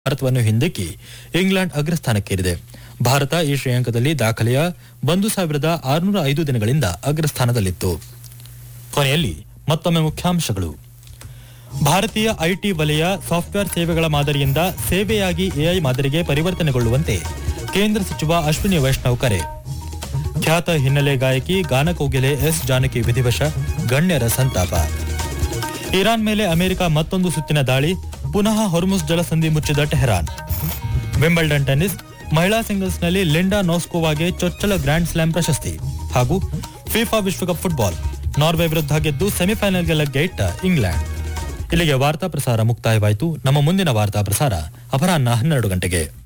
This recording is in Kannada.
ಭಾರತವನ್ನು ಹಿಂದಿಕ್ಕಿ ಇಂಗ್ಲೆಂಡ್ ಅಗ್ರಸ್ಥಾನಕ್ಕೇರಿದೆ ಭಾರತ ಈ ಶ್ರೇಯಾಂಕದಲ್ಲಿ ದಾಖಲೆಯ ಒಂದು ಸಾವಿರದ ಆರುನೂರ ಐದು ದಿನಗಳಿಂದ ಅಗ್ರಸ್ಥಾನದಲ್ಲಿತ್ತು ಕೊನೆಯಲ್ಲಿ ಮತ್ತೊಮ್ಮೆ ಮುಖ್ಯಾಂಶಗಳು ಭಾರತೀಯ ಐಟಿ ವಲಯ ಸಾಫ್ಟ್ವೇರ್ ಸೇವೆಗಳ ಮಾದರಿಯಿಂದ ಸೇವೆಯಾಗಿ ಎಐ ಮಾದರಿಗೆ ಪರಿವರ್ತನೆಗೊಳ್ಳುವಂತೆ ಕೇಂದ್ರ ಸಚಿವ ಅಶ್ವಿನಿ ವೈಷ್ಣವ್ ಕರೆ ಖ್ಯಾತ ಹಿನ್ನೆಲೆ ಗಾಯಕಿ ಗಾನಕೋಗಿಲೆ ಎಸ್ ಜಾನಕಿ ವಿಧಿವಶ ಗಣ್ಯರ ಸಂತಾಪ ಇರಾನ್ ಮೇಲೆ ಅಮೆರಿಕ ಮತ್ತೊಂದು ಸುತ್ತಿನ ದಾಳಿ ಪುನಃ ಹೊರ್ಮುಸ್ ಜಲಸಂಧಿ ಮುಚ್ಚಿದ ಟೆಹರಾನ್ ವಿಂಬಲ್ಡನ್ ಟೆನ್ನಿಸ್ ಮಹಿಳಾ ಸಿಂಗಲ್ಸ್ನಲ್ಲಿ ಲಿಂಡಾ ನೋಸ್ಕೋವಾಗೆ ಚೊಚ್ಚಲ ಗ್ರ್ಯಾಂಡ್ ಸ್ಲಾಮ್ ಪ್ರಶಸ್ತಿ ಹಾಗೂ ಫಿಫಾ ವಿಶ್ವಕಪ್ ಫುಟ್ಬಾಲ್ ನಾರ್ವೆ ವಿರುದ್ಧ ಗೆದ್ದು ಸೆಮಿಫೈನಲ್ಗೆ ಲಗ್ಗೆ ಇಟ್ಟ ಇಂಗ್ಲೆಂಡ್ ಇಲ್ಲಿಗೆ ವಾರ್ತಾ ಪ್ರಸಾರ ಮುಕ್ತಾಯವಾಯಿತು ನಮ್ಮ ಮುಂದಿನ ವಾರ್ತಾ ಪ್ರಸಾರ ಅಪರಾಹ್ನ ಹನ್ನೆರಡು ಗಂಟೆಗೆ